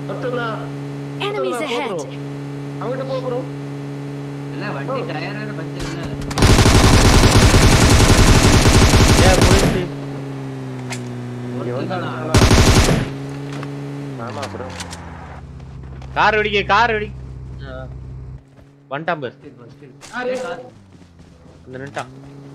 ஒருத்தனா Enemies ahead! அவங்கிட்ட போ ப்ரோ இல்ல வண்டி டயர் வேற பஞ்சர் இல்ல ஏன் முடிச்சு இங்க வந்து ஒருத்தனா? ஆமா ப்ரோ கார் வெடிக்க கார் வெடி வந்துட்டான் பாரு First aid, first aid. யாரு? ஏய், கார். இந்த நின்ட்டான்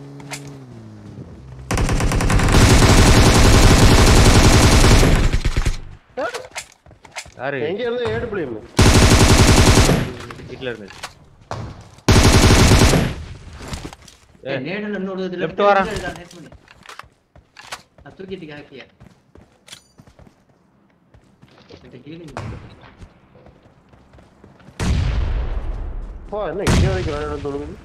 யாரு எங்க இருந்து ஏடு பிள்ளையும் வீட்டுல இருந்து ஏய், நேடுல இன்னொரு இதுல Left வரா. இருக்கா, net பண்ணு. நான் தூக்கிட்டு ஹாக்கிய ஹீலிங் போ என்ன இங்க வரைக்கும் விளையாட தொழுகுது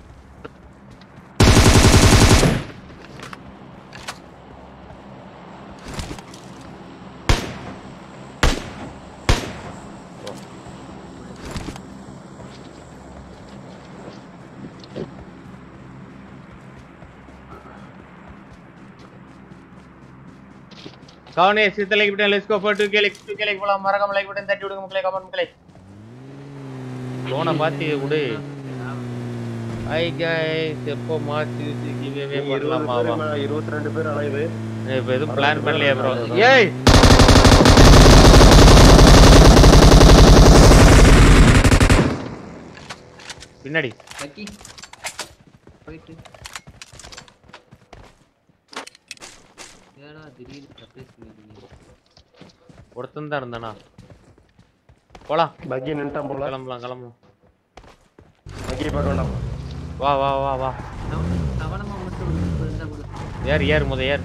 கவனே சித்த like button let's go for 2k like 2k like போலாம் மறக்காம லைக் பட்டன் தட்டி விடுங்க மக்களே கமெண்ட் மக்களே லோனை மாத்தி விடு ஹை गाइस எப்போ மாத்தி கிவ்வே பண்ணலாமா வா இருபத்தி ரெண்டு பேர் அலையுது இப்போ எதுவும் பிளான் பண்ணலையா ப்ரோ ஏய் பின்னாடி லக்கி போயிட்டு ஏடா திடீர்னு சர்ப்ரைஸ் பண்ணிருக்கீங்க ஒருத்தன் தான் இருந்தானா போலாம் பக்கி நின்ட்டான் போல கிளம்பலாம் கிளம்பலாம் பக்கி பார்க்க வேண்டாம் வா வா வா வா தவ- தவணமா மட்டும் ஒரு முப்பது இருந்தா கொடு ஏறு ஏறு முத ஏறு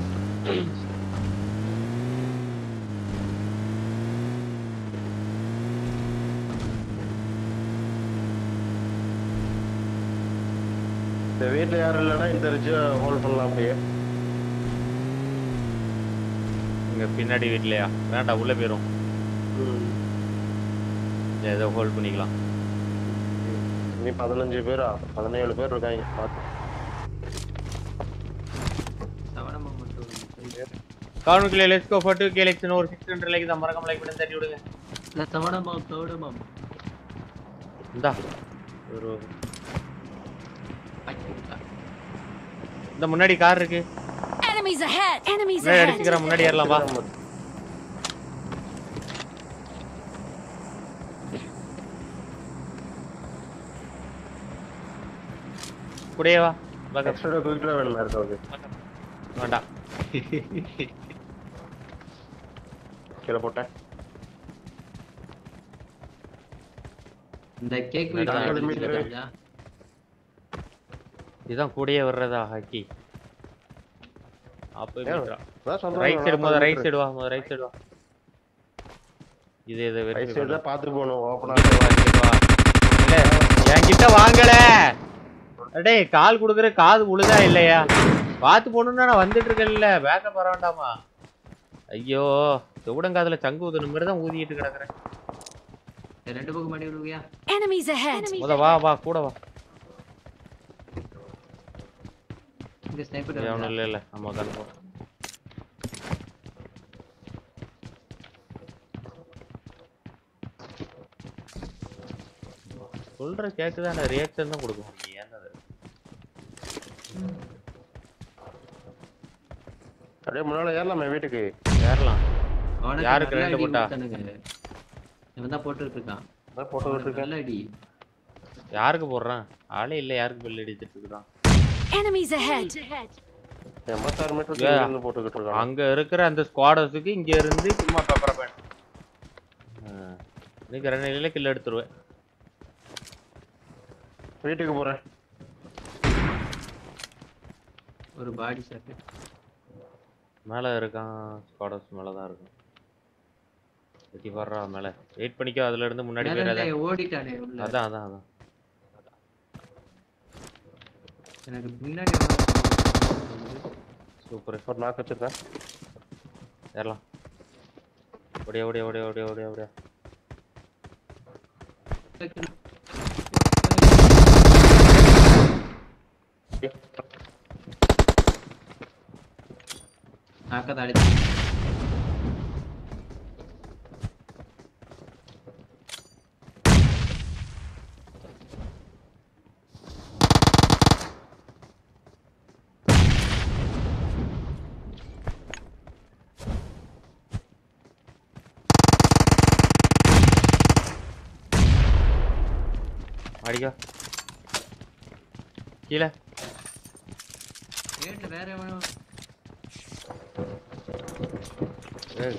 இந்த வீட்டுல யாரும் இல்லைன்னா இந்த ரிச்சு ஹோல்ட் பண்ணலாம் அப்படியே இங்க பின்னாடி வீட்லயா வேண்டாம் உள்ள போயிரும் ஏதோ ஹோல்ட் பண்ணிக்கலாம் நீ பதினஞ்சு பேரா பதினேழு பேர் இருக்காங்க பார்த்து தவணமா மட்டும் ஒரு முப்பது கவர்மெண்ட்ல let's go for 2k likes ஒரு 600 லைக் தான் மறக்காம லைக் பண்ணி தட்டி விடுங்க இல்ல தவணமா தவணமா இந்தா ஒரு இந்த முன்னாடி கார் இருக்கு Enemies ahead! Enemies முன்னாடி ahead! அடிச்சுக்கிறேன் முன்னாடி ஏறலாம் வா கூடயே வா பக்கம் எக்ஸ்ட்ரா குயிக் வேணுமா இருக்கவங்க வேண்டாம் கீழே போட்டேன் இந்த கேக் நாலு மீட்டரு. வீட்டு இதுதான் கூடயே வர்றதா ஹாக்கி அப்போ ஏன்? அதான் சொல்றேன், ரைட் சைடு முத நாற்பது ரைட் மீட்டரு. சைடு வா முத ரைட் சைடு வா இது இது ரைட் சைடு தான் பார்த்து போகணும் ஓப்பனா இங்க வா, இங்க வா. இல்ல, என்கிட்ட வாங்கல அடே கால் குடுக்குற காது உழுதா இல்லையா பார்த்து போகணும்னா நான் வந்துட்டு இருக்கேன்ல பேக்கப் வர வேண்டாமா ஐயோ செவுடங்காதுல சங்கு ஊதுன மாதிரி தான் ஊதிட்டு கிடக்குறேன் ரெண்டு பக்கம் மாடி விடுவியா Enemies ahead! முத வா வா கூட வா இங்க ஸ்னைப்பர் அவனும் இல்ல இல்ல நம்ம கண்போம் சொல்ற கேக்குதான் ரியாக்ஷன் தான் கொடுக்கும் ஏன் அது அப்படியே முன்னால ஏறலாமே வீட்டுக்கு ஏறலாம் அவனுக்கு யாருக்கு நல்ல ரெண்டு அடி போட்டா? கொடுத்தானுங்க. இவன் தான் போட்டுட்டு இருக்கான் அதான் போட்டோ அவனுக்கு விட்டுருக்கேன் நல்ல அடி யாருக்கு போடுறான் ஆளே இல்ல யாருக்கு பில் அடிச்சிட்டு இருக்கான் Enemies ahead! எண்பத்தாறு மீட்டர் Yeah. இருந்து போட்டுக்கிட்டு இருக்கான் அங்க இருக்கிற அந்த ஸ்குவாடர்ஸுக்கு இங்க இருந்து சும்மா பெப்பர பேன் இன்னைக்கு ரெண்டு நிலையில கில் எடுத்துருவேன் வீட்டுக்கு போறேன் ஒரு பாடி ஷாட் மேல இருக்கான் ஸ்குவாடர்ஸ் மேல தான் இருக்கும் வெட்டி வர்றா மேல வெயிட் பண்ணிக்கோ அதுல இருந்து முன்னாடி போயிடாத ஓடிட்டானே உள்ள அதான் அதான் அதான் எனக்கு முன்னாடி சூப்பர் ஒரு நாக்கு வச்சிருக்கேன் ஏறலாம் ஓடியா ஓடியா ஓடியா ஓடியா ஓடியா ஓடியா நாக்கத்தை அடிச்சு அடிக்கோ கீழே கேட்டு வேற எவனோ ஏய்,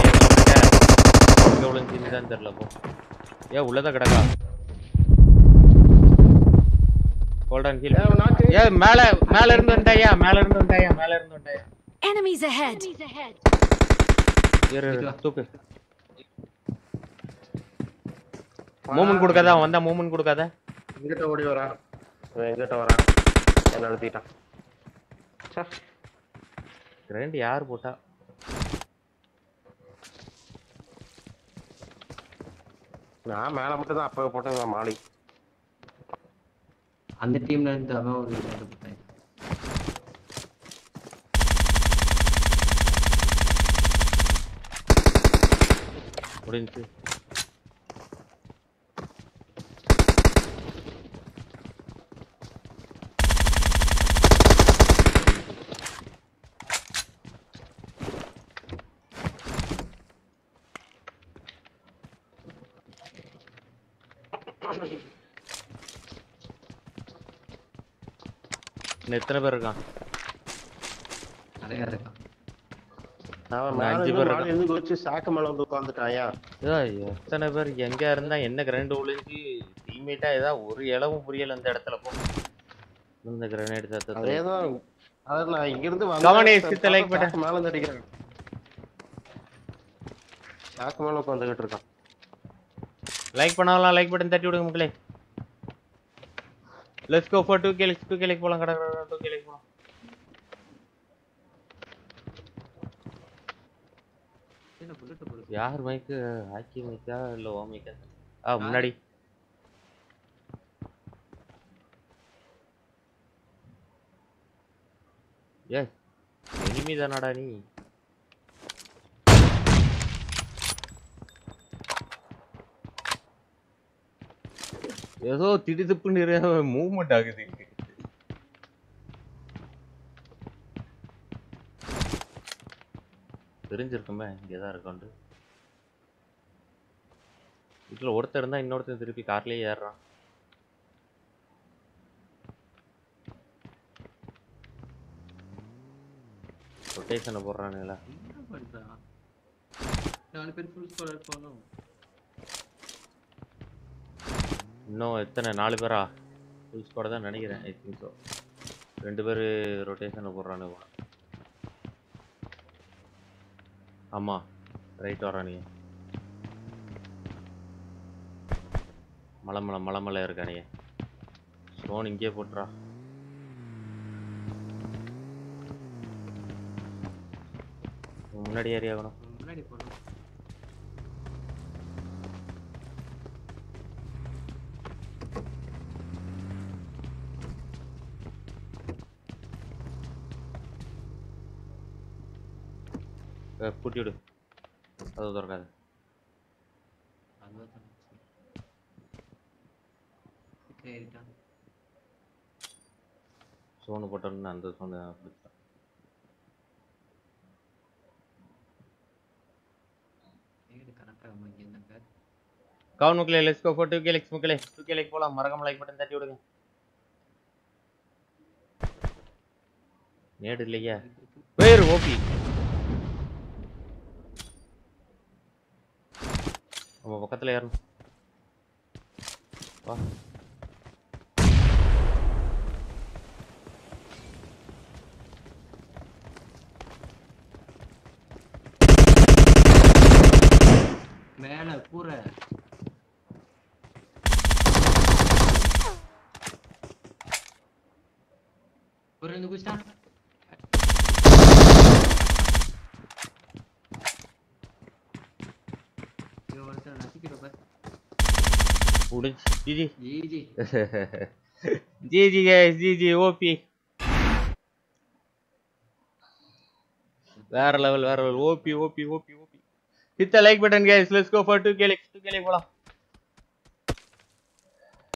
எங்க விழுந்துச்சுன்னு தெரியல போ ஏன் உள்ளதான் கிடக்கா கோல்டன் கீழே ஏய், நாக்கு. ஏ மேல மேல இருந்து வந்துட்டாயா மேல இருந்து வந்துட்டாயா மேல இருந்து வந்துட்டாயா Enemies ahead. Enemies ahead. இரு இரு, இங்க வா. தூக்கு மூமெண்ட் கொடுக்காத அவன் வந்தா மூமெண்ட் கொடுக்காத எங்கிட்ட ஓடி வரான் இவன் எங்கிட்ட வரான் என்ன அழுத்திட்டான் ச்சே. ரெண்டு யார் போட்டா நான் மேல மட்டும் தான் அப்ப போட்டேன் மாலி அந்த டீம்ல இருந்து அவன் ஒரு இது போட்டான் முடிஞ்சு இன்னும் எத்தனை பேர் இருக்கான் நிறைய இருக்கான் அவன் இன்னும் மேல அஞ்சு இருந்து பேர் மாலி இருந்து குதிச்சு சாக்கு மேல வந்து உட்காந்துட்டாயா ஏய், எத்தனை பேர் எங்க இருந்தா என்ன கிரனைட் ஒளிஞ்சு டீம்மேட்டா ஏதாவது ஒரு இளவும் புரியல அந்த இடத்துல போ இந்த கிரனைட் சத்தத்தை அதேதான் அதான் நான் இங்க இருந்து கவனி, சித்த like button. மேல இருந்து அடிக்கிறேன் சாக்கு மேல உட்காந்துக்கிட்டு இருக்கான் லைக் பண்ணாலாம் லைக் பட்டன் தட்டி விடுங்க மக்களே let's go for 2k let's 2k like போலாம் கடை 2k லைக் போலாம் என்ன புல்லட் போடு யார் மைக்கு ஆக்கி மைக்கா இல்ல ஓ மைக்கா ஆ முன்னாடி ஏய் எனிமி தானடா நீ ஏதோ திடுதுப்புன்னு மூவ்மெண்ட் ஆகுது தெரிஞ்சிருக்குமே இங்கே தான் இருக்கோண்டு இதுல ஒருத்தர் இருந்தா இன்னொருத்தன் திருப்பி கார்லயே ஏறுறான் ரொட்டேஷனை போடுறானுங்களா என்ன பண்றான் நாலு பேர் ஃபுல் ஸ்குவாட் போகணும் இன்னும் எத்தனை நாலு பேரா ஃபுல் ஸ்குவாட் தான் நினைக்கிறேன் ஐ திங்க் ஸோ ரெண்டு பேர் ரொட்டேஷனை போடுறானுங்க போல. ஆமா ரைட் வரானுங்க மலை மலை மலை மலை இருக்கானுங்க ஸ்டோன் இங்கேயே போட்டுறா முன்னாடி ஏறி ஆகணும் முன்னாடி போகணும் அஹ் பூட்டி விடு அது திறக்காது அதுதான் ஏறிட்டான் சோனு போட்டோன்னு அந்த சோனு பிடிச்சா ஏறு கரெக்டாக இங்கே இருந்தாங்க கவுன் மக்களே let's go for 2k likes மக்களே 2k லைக் போலாம் மறக்காம லைக் பட்டன் தட்டி விடுங்க நேடு இல்லையா வேறு ஓபி நம்ம பக்கத்துல ஏறணும் வா மேலே கூரை ஒரு ரெண்டு குச்சிட்டான் இவன் ஒருத்தன் நசிக்கிறப்ப முடிஞ்சு GG GG GG guys GG OP வேற லெவல் வேற level OP OP OP OP hit like button guys let's go for 2k likes 2k like போலாம்